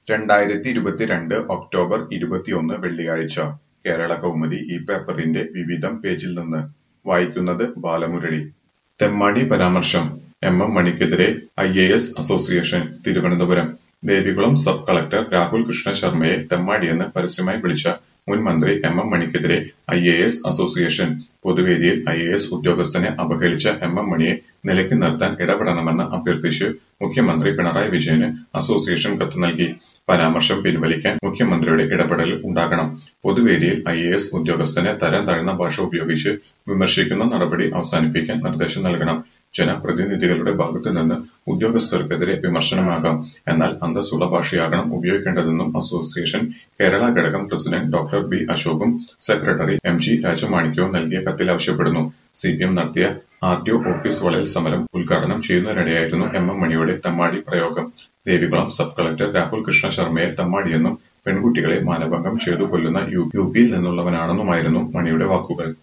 രണ്ടായിരത്തി ഇരുപത്തിരണ്ട് ഒക്ടോബർ ഇരുപത്തിയൊന്ന് വെള്ളിയാഴ്ച കേരള കൗമുദി ഈ പേപ്പറിന്റെ വിവിധം പേജിൽ നിന്ന് വായിക്കുന്നത് ബാലമുരളി തെമ്മാടി പരാമർശം എം എം മണിക്കെതിരെ I A S association Thiruvananthapuram Devikulam sub collector Rahul Krishna ശർമ്മയെ തെമ്മാടിയെന്ന് പരസ്യമായി വിളിച്ച മുൻ മന്ത്രി എം എം മണിക്കെതിരെ ഐ എ എസ് അസോസിയേഷൻ പൊതുവേദിയിൽ ഐ എ എസ് ഉദ്യോഗസ്ഥനെ അപഹരിച്ച എം എം മണിയെ നിലയ്ക്ക് നിർത്താൻ ഇടപെടണമെന്ന് അഭ്യർത്ഥിച്ച് മുഖ്യമന്ത്രി പിണറായി വിജയന് അസോസിയേഷൻ കത്ത് നൽകി പരാമർശം പിൻവലിക്കാൻ മുഖ്യമന്ത്രിയുടെ ഇടപെടൽ ഉണ്ടാകണം പൊതുവേദിയിൽ ഐ എ എസ് ഉദ്യോഗസ്ഥനെ തരം താഴ്ന്ന ഭാഷ ഉപയോഗിച്ച് വിമർശിക്കുന്ന നടപടി അവസാനിപ്പിക്കാൻ നിർദ്ദേശം നൽകണം ജനപ്രതിനിധികളുടെ ഭാഗത്തു നിന്ന് ഉദ്യോഗസ്ഥർക്കെതിരെ വിമർശനമാകാം എന്നാൽ അന്തസ്സുള്ള ഭാഷയാകണം ഉപയോഗിക്കേണ്ടതെന്നും അസോസിയേഷൻ കേരള ഘടകം പ്രസിഡന്റ് ഡോക്ടർ ബി അശോകും സെക്രട്ടറി എം ജി രാജമാണിക്യവും നൽകിയ കത്തിൽ ആവശ്യപ്പെടുന്നു സി പി എം നടത്തിയ ആർ ടി ഒ ഓഫീസ് വളയൽ സമരം ഉദ്ഘാടനം ചെയ്യുന്നതിനിടെയായിരുന്നു എം എം മണിയുടെ തമ്മാടി പ്രയോഗം ദേവികുളം സബ് കളക്ടർ രാഹുൽ കൃഷ്ണ ശർമ്മയെ തമ്മാടിയെന്നും പെൺകുട്ടികളെ മാനഭംഗം ചെയ്തു കൊല്ലുന്ന യു പിയിൽ നിന്നുള്ളവനാണെന്നുമായിരുന്നു മണിയുടെ വാക്കുകൾ